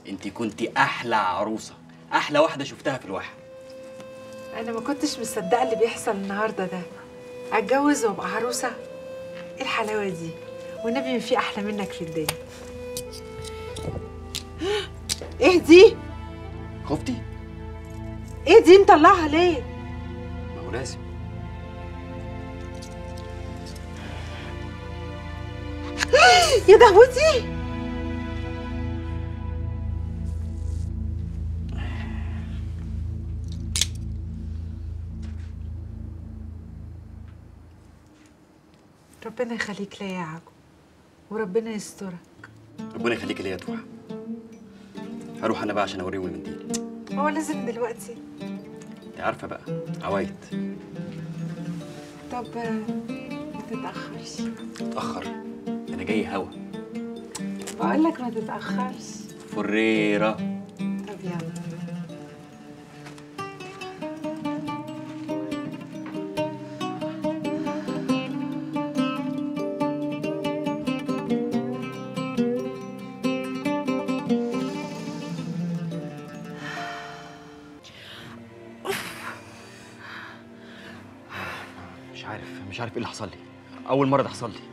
انت كنتي احلى عروسه احلى واحده شفتها في الواحه انا ما كنتش مصدقه اللي بيحصل النهارده ده اتجوز وابقى عروسه ايه الحلاوه دي والنبي ما في احلى منك في الدنيا ايه دي خفتي ايه دي مطلعها ليه ما هو لازم يا دهوتي ربنا يخليك ليا يا عجو وربنا يسترك ربنا يخليكي ليا يا توحه هروح انا بقى عشان اوريهم المنديل هو لازم دلوقتي انت عارفه بقى عوايد طب آه، ما تتاخرش اتاخر انا جاي هوا بقول لك ما تتاخرش فريره طب يلا مش عارف مش عارف ايه اللي حصل لي اول مره ده حصل لي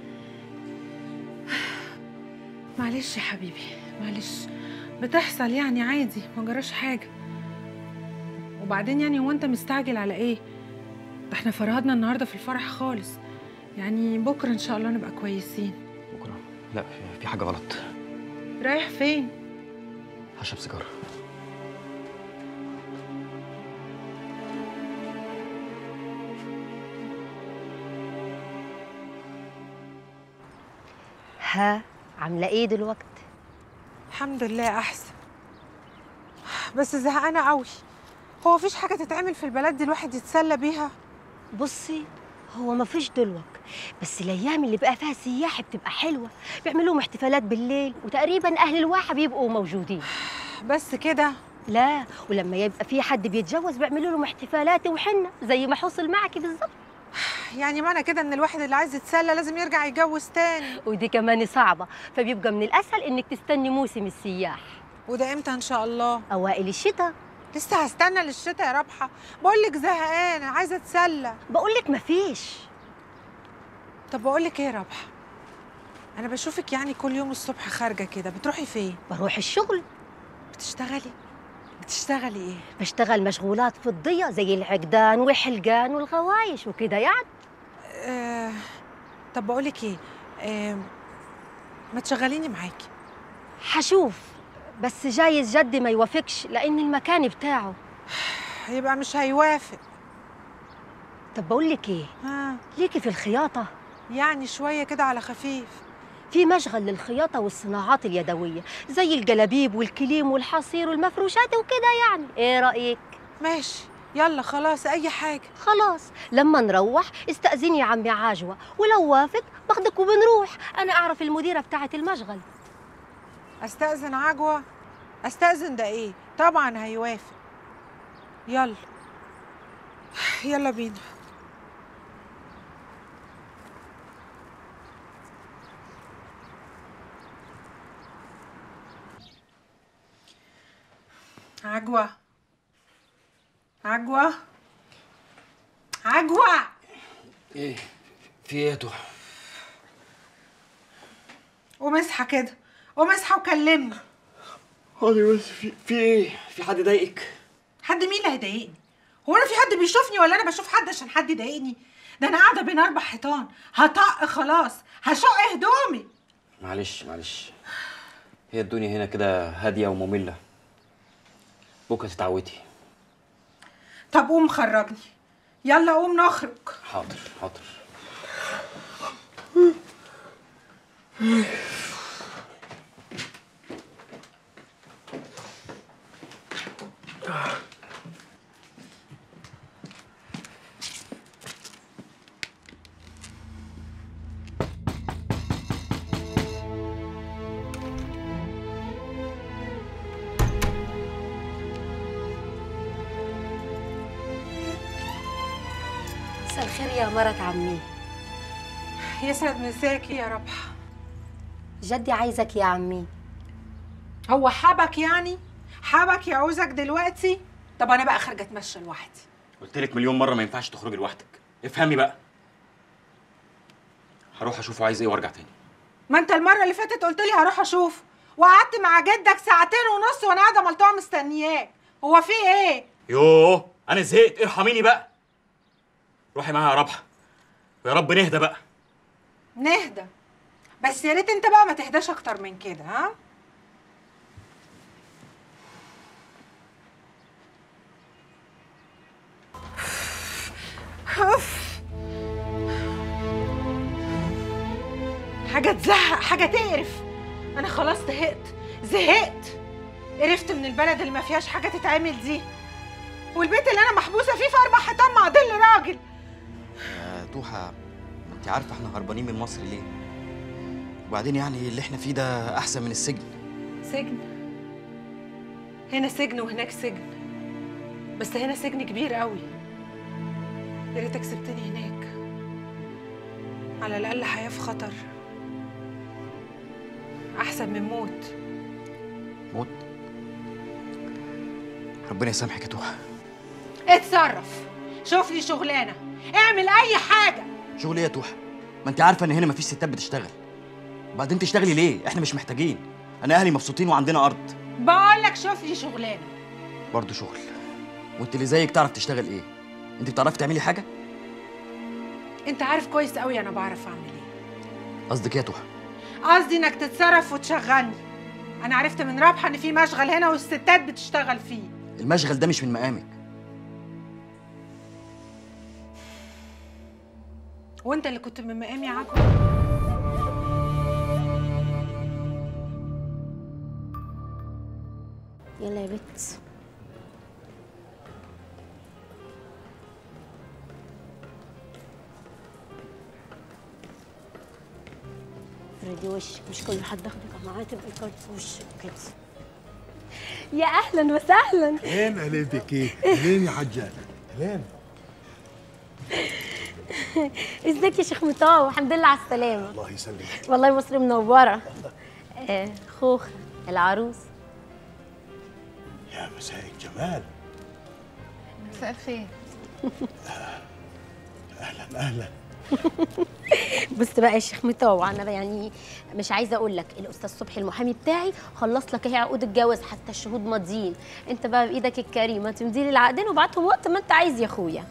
معلش يا حبيبي معلش بتحصل يعني عادي ما جراش حاجة وبعدين يعني هو انت مستعجل على ايه؟ ده احنا فرهدنا النهارده في الفرح خالص يعني بكرة ان شاء الله نبقى كويسين بكره لا في- في حاجه غلط رايح فين؟ هشرب سيجاره ها عامله ايه دلوقتي الحمد لله احسن بس زهقانة قوي هو مفيش حاجة تتعمل في البلد دي الواحد يتسلى بيها بصي هو ما فيش دلوك بس الايام اللي بقى فيها سياح بتبقى حلوه بيعملوا لهم احتفالات بالليل وتقريبا اهل الواحه بيبقوا موجودين بس كده لا ولما يبقى في حد بيتجوز بيعملوا لهم احتفالات وحنه زي ما حصل معك بالظبط يعني معنى كده ان الواحد اللي عايز يتسلى لازم يرجع يتجوز تاني ودي كمان صعبه فبيبقى من الاسهل انك تستني موسم السياح وده امتى ان شاء الله اوائل الشتاء لسه هستنى للشتاء يا رابحة بقول لك زهقانة عايزة اتسلى بقول لك مفيش طب بقول لك ايه يا رابحة انا بشوفك يعني كل يوم الصبح خارجة كده بتروحي فين بروح الشغل بتشتغلي بتشتغلي ايه بشتغل مشغولات فضيه زي العقدان والحلقان والغوايش وكده يعني آه... طب بقول لك ايه آه... ما تشغليني معاكي حشوف بس جايز جدي ما يوافقش لان المكان بتاعه يبقى مش هيوافق طب بقول لك ايه ها ليكي في الخياطه يعني شوية كده على خفيف في مشغل للخياطه والصناعات اليدويه زي الجلابيب والكليم والحصير والمفروشات وكده يعني ايه رايك ماشي يلا خلاص اي حاجة خلاص لما نروح استأذني يا عمي عجوة ولو وافق باخدك وبنروح أنا أعرف المديرة بتاعة المشغل استأذن عجوة استأذن ده ايه طبعا هيوافق يلا يلا بينا عجوة عجوة عجوة ايه في ايه يا توحه قوم اصحى كده قوم اصحى وكلمني حاضر بس في في ايه في حد ضايقك حد مين اللي هيضايقني هو انا في حد بيشوفني ولا انا بشوف حد عشان حد يضايقني ده انا قاعده بين اربع حيطان هطق خلاص هشق هدومي معلش معلش هي الدنيا هنا كده هاديه وممله بكره تتعودي طب قوم خرجني يلا قوم نخرج حاضر حاضر مساء الخير يا مرة عمي يسعد مساكي يا ربحه جدي عايزك يا عمي هو حبك يعني حبك يعوزك دلوقتي طب انا بقى خارجه اتمشى لوحدي قلت لك مليون مره ما ينفعش تخرجي لوحدك افهمي بقى هروح اشوفه عايز ايه وارجع تاني ما انت المره اللي فاتت قلت لي هروح اشوف وقعدت مع جدك ساعتين ونص وانا قاعده ملطوعه مستنياك هو في ايه يوه انا زهقت ارحميني بقى روحي معايا يا ربحه ويا رب نهدى بقى نهدى بس يا ريت انت بقى ما تهداش اكتر من كده ها أوف. حاجة تزهق حاجة تقرف أنا خلاص زهقت زهقت قرفت من البلد اللي ما فيهاش حاجة تتعمل دي والبيت اللي أنا محبوسة فيه في أربع حيطان مع ظل راجل يا توحة ما انت عارفه احنا هربانين من مصر ليه وبعدين يعني اللي احنا فيه ده احسن من السجن سجن هنا سجن وهناك سجن بس هنا سجن كبير قوي يا ريتك سبتني هناك على الاقل حياه في خطر احسن من موت موت ربنا يسامحك يا توحة اتصرف شوف لي شغلانه اعمل اي حاجه شغل ايه يا توحة ما انت عارفه ان هنا مفيش ستات بتشتغل وبعدين تشتغلي ليه احنا مش محتاجين انا اهلي مبسوطين وعندنا ارض بقول لك شوف لي شغلانه برضه شغل وانت اللي زيك تعرف تشتغل ايه انت بتعرفي تعملي حاجه انت عارف كويس قوي انا بعرف اعمل ايه قصدك ايه يا توحة قصدي انك تتصرف وتشغلني انا عرفت من رابحه ان في مشغل هنا والستات بتشتغل فيه المشغل ده مش من مقامك وانت اللي كنت من مقامي عجب يلا يا بت افردي وشك مش كل حد ياخدك معاه تبقى كارت في وشك كده يا اهلا وسهلا اهلين اهلين بك اهلين يا حجاج اهلين ازيك يا شيخ مطاوع الحمد لله على السلامه الله يسلمك والله مصر منوره آه، خوخ العروس يا مساء الجمال مساء الخير اهلا اهلا بص بقى يا شيخ مطاوع انا يعني مش عايزه اقول لك الاستاذ صبحي المحامي بتاعي خلص لك اهي عقود الجواز حتى الشهود ماضيين انت بقى بايدك الكريمه تمضي لي العقدين وابعتهم وقت ما انت عايز يا اخويا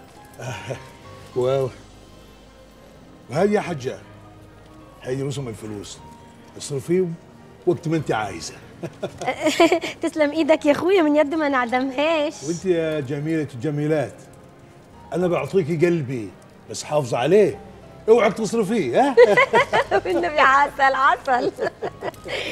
و وهذه يا حجاج هذه رسم الفلوس اصرفيهم وقت ما انت عايزه تسلم ايدك يا اخويا من يد ما نعدمهاش وانت يا جميله الجميلات انا بعطيكي قلبي بس حافظ عليه اوعك تصرفيه ها والنبي عسل عسل